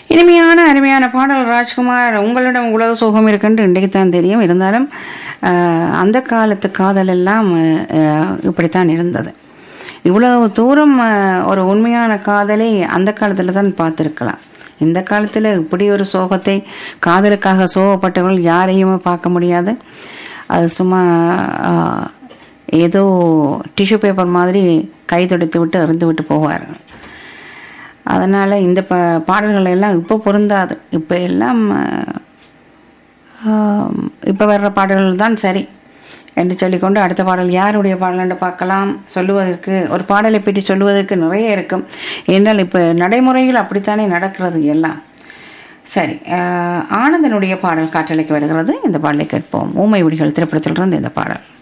இனிமையான அருமையான பாடல் ராஜ்குமார் உங்களிடம் இவ்வளவு சோகம் இருக்குன்னு இன்றைக்கு தான் தெரியும் இருந்தாலும் ஆஹ், அந்த காலத்து காதல் எல்லாம் ஆஹ், இப்படித்தான் இருந்தது இவ்வளவு தூரம் ஆஹ், ஒரு உண்மையான காதலை அந்த காலத்தில் தான் பார்த்துருக்கலாம் இந்த காலத்தில் இப்படி ஒரு சோகத்தை காதலுக்காக சோகப்பட்டவர்கள் யாரையுமே பார்க்க முடியாது அது சும்மா ஆஹ், ஏதோ டிஷ்யூ பேப்பர் மாதிரி கை துடைத்து விட்டு எறிந்து விட்டு போவார்கள் அதனால் இந்த ப பாடல்கள் எல்லாம் இப்போ பொருந்தாது இப்போ எல்லாம் இப்போ வர்ற பாடல்கள் தான் சரி என்று சொல்லிக்கொண்டு அடுத்த பாடல் யாருடைய பாடல் என்று பார்க்கலாம் சொல்லுவதற்கு ஒரு பாடலை பற்றி சொல்லுவதற்கு நிறைய இருக்கும் ஏன்னால் இப்போ நடைமுறையில் அப்படித்தானே நடக்கிறது எல்லாம் சரி ஆஹ், ஆனந்தனுடைய பாடல் காற்றலைக்கு வருகிறது இந்த பாடலை கேட்போம் ஊமை விடிகள் திரைப்படத்திலிருந்து இந்த பாடல்